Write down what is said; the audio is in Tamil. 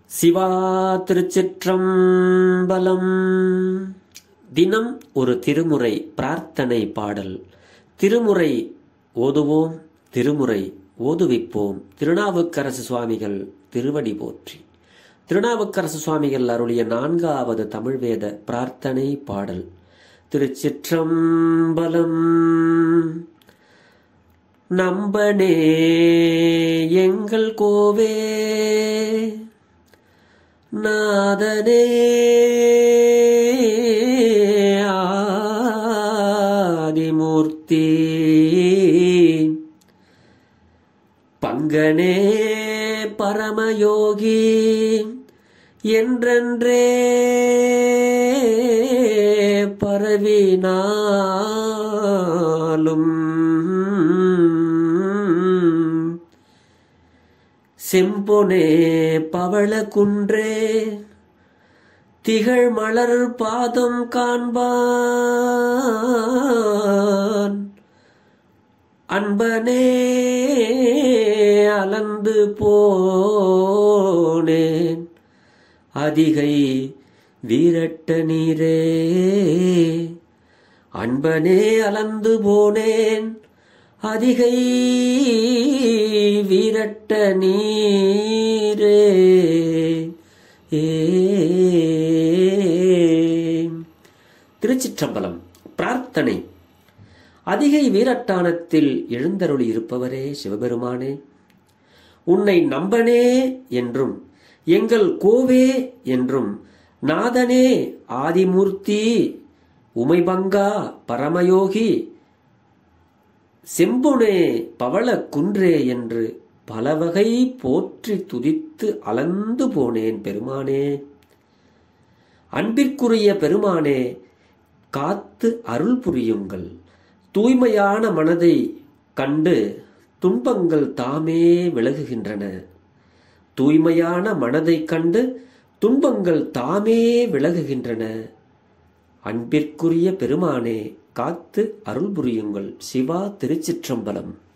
சிவா திருச்சிற்றம்பலம் தினம் ஒரு திருமுறை பிரார்த்தனை பாடல் திருமுறை ஓதுவோம் திருமுறை ஓதுவிப்போம் திருநாவுக்கரசு சுவாமிகள் திருவடி போற்றி திருநாவுக்கரசு சுவாமிகள் அருளிய நான்காவது தமிழ் வேத பிரார்த்தனை பாடல் திருச்சிற்றம்பலம் நம்பனே எங்கள் கோவே நாதனே ஆதிமூர்த்தி பங்கனே பரமயோகி என்றென்றே பரவினாலும் செம்பொனே பவள குன்றே திகழ் மலர் பாதம் காண்பான் அன்பனே அலந்து போனேன் அதிகை வீரட்ட நீரே அன்பனே அலந்து போனேன் அதிகை வீரட்ட நீரே ஏ திருச்சிற்றம்பலம் பிரார்த்தனை அதிகை வீரட்டானத்தில் எழுந்தருளி இருப்பவரே சிவபெருமானே உன்னை நம்பனே என்றும் எங்கள் கோவே என்றும் நாதனே ஆதிமூர்த்தி உமைபங்கா பரமயோகி செம்புனே பவள குன்றே என்று பலவகை போற்றி துதித்து அலந்து போனேன் பெருமானே அன்பிற்குரிய பெருமானே காத்து அருள் புரியுங்கள் தூய்மையான மனதை கண்டு துன்பங்கள் தாமே விலகுகின்றன தூய்மையான மனதை கண்டு துன்பங்கள் தாமே விலகுகின்றன அன்பிற்குரிய பெருமானே காத்து அருள் புரியுங்கள் சிவா திருச்சிற்றம்பலம்